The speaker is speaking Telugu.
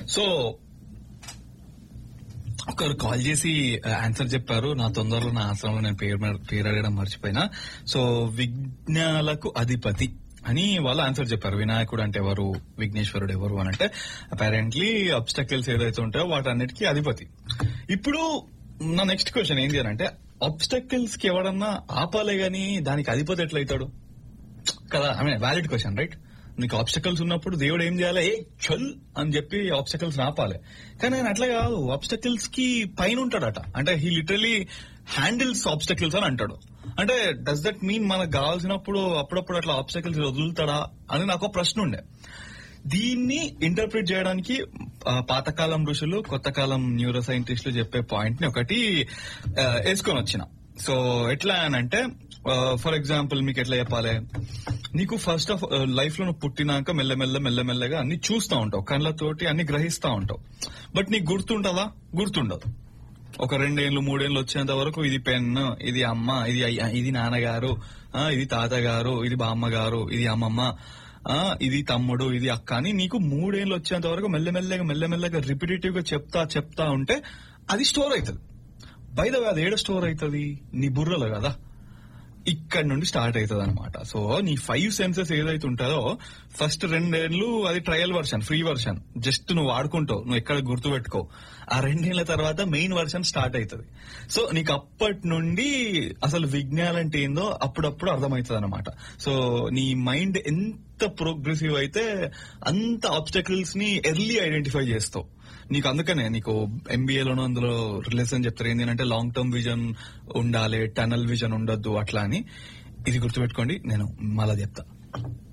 సో ఒకరు కాల్ చేసి ఆన్సర్ చెప్పారు నా తొందరలో నా ఆశ్రమంలో నేను పేరు mar- పేరు అడగడం మర్చిపోయినా సో విఘ్నాలకు అధిపతి అని వాళ్ళు ఆన్సర్ చెప్పారు వినాయకుడు అంటే ఎవరు విఘ్నేశ్వరుడు ఎవరు అని అంటే అపారెంట్లీ అబ్స్టకిల్స్ ఏదైతే ఉంటాయో వాటన్నిటికీ అధిపతి ఇప్పుడు నా నెక్స్ట్ క్వశ్చన్ ఏంటి అని అంటే అబ్స్టకిల్స్ కి ఎవడన్నా ఆపాలే గాని దానికి అధిపతి ఎట్లయితాడు కదా I mean valid question right నీకు ఆబ్స్టకల్స్ ఉన్నప్పుడు దేవుడు ఏం చేయాలి ఏ చల్ అని చెప్పి ఆబ్స్టకల్స్ ఆపాలి కానీ ఆయన అట్లా కాదు ఆబ్స్టకల్స్ కి పైన ఉంటాడట అంటే హీ లిటరలీ హ్యాండిల్స్ ఆబ్స్టకల్స్ అని అంటాడు అంటే డస్ దట్ మీన్ మనకు కావాల్సినప్పుడు అప్పుడప్పుడు అట్లా ఆబ్స్టకల్స్ వదులుతాడా అని నాకు ఒక ప్రశ్న ఉండే దీన్ని ఇంటర్ప్రిట్ చేయడానికి ఆ, పాతకాలం ఋషులు కొత్త కాలం న్యూరో సైంటిస్టులు చెప్పే పాయింట్ ని ఒకటి ఆ, వేసుకొని వచ్చిన సో ఎట్లా అని అంటే ఫర్ ఎగ్జాంపుల్ మీకు ఎట్లా చెప్పాలి నీకు ఫస్ట్ ఆఫ్ లైఫ్ లో నువ్వు పుట్టినాక మెల్లమెల్ల మెల్లమెల్లగా అన్ని చూస్తూ ఉంటావు కళ్ళతోటి అన్ని గ్రహిస్తూ ఉంటావు బట్ నీకు గుర్తుంటదా గుర్తుండదు ఒక రెండేళ్లు మూడేళ్లు వచ్చేంత వరకు ఇది పెన్ ఇది అమ్మ ఇది అయ్య- ఇది నాన్నగారు ఆ, ఇది తాతగారు ఇది బామ్మగారు ఇది అమ్మమ్మ ఆ, ఇది తమ్ముడు ఇది అక్క అని నీకు మూడేళ్లు వచ్చేంత వరకు మెల్లమెల్లగా మెల్లమెల్లగా రిపిటేటివ్ గా చెప్తా చెప్తా ఉంటే అది స్టోర్ అవుతుంది బై ద వే అది ఏడ స్టోర్ అవుతుంది నీ బుర్రలో కదా ఇక్కడ నుండి స్టార్ట్ అవుతుంది అనమాట సో నీ ఫైవ్ సెన్సెస్ ఏదైతే ఉంటుందో ఫస్ట్ రెండేళ్లు అది trial version free version just నువ్వు వాడుకుంటావు నువ్వు ఎక్కడ గుర్తు పెట్టుకో ఆ రెండేళ్ల తర్వాత మెయిన్ వర్షన్ స్టార్ట్ అవుతుంది సో నీకు అప్పటి నుండి అసలు విజ్ఞానం అంటే ఏందో అప్పుడప్పుడు అర్థమవుతుంది అనమాట సో నీ మైండ్ ఎంత ప్రోగ్రెసివ్ అయితే అంత ఆబ్స్టకిల్స్ ని ఎర్లీ ఐడెంటిఫై చేస్తావు నీకు అందుకనే నీకు ఎంబీఏలోనూ అందులో రిలేషన్ చెప్తారు ఏంటి అంటే లాంగ్ టర్మ్ విజన్ ఉండాలి టనల్ విజన్ ఉండొద్దు అట్లా అని ఇది గుర్తుపెట్టుకోండి నేను మళ్ళా చెప్తా